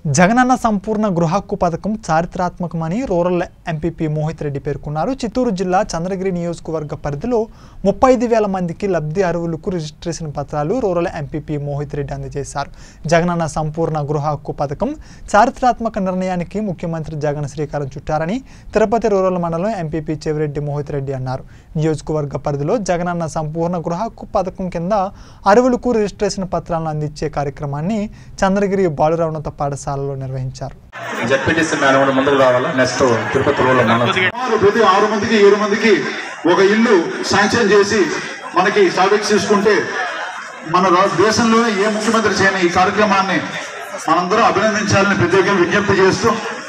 జగనన్న సంపూర్ణ గృహ హక్కు పథకం చారిత్రాత్మకమని రూరల్ ఎంపీపీ మోహిత్ రెడ్డి పేర్కొన్నారు చిత్తూరు జిల్లా చంద్రగిరి నియోజకవర్గ పరిధిలో ముప్పై ఐదు వేల మందికి లబ్ధి అరువులకు రిజిస్ట్రేషన్ పత్రాలు రూరల్ ఎంపీపీ మోహిత్ రెడ్డి అందజేశారు జగనన్న సంపూర్ణ గృహ హక్కు పథకం చారిత్రాత్మక నిర్ణయానికి ముఖ్యమంత్రి జగన్ శ్రీకారం చుట్టారని తిరుపతి రూరల్ మండలం ఎంపీపీ చెవిరెడ్డి మోహిత్ రెడ్డి అన్నారు నియోజకవర్గ పరిధిలో జగనన్న సంపూర్ణ గృహ హక్కు పథకం కింద అరువులకు రిజిస్ట్రేషన్ పత్రాలను అందించే కార్యక్రమాన్ని చంద్రగిరి బాలురవనత పాఠశాలలో నిర్వహించారు జడ్పీటీసీ మేడం కూడా ముందుకు రావాలా నెక్స్ట్ తిరుపతి రోడ్లో మనం సుమారు ప్రతి ఆరు మందికి ఏడు మందికి ఒక ఇల్లు శాంక్షన్ చేసి మనకి స్టార్టింగ్స్ తీసుకుంటే మన రా- దేశంలోనే ఏ ముఖ్యమంత్రి చేయని ఈ కార్యక్రమాన్ని మనందరం అభినందించాలని ప్రత్యేకంగా విజ్ఞప్తి చేస్తూ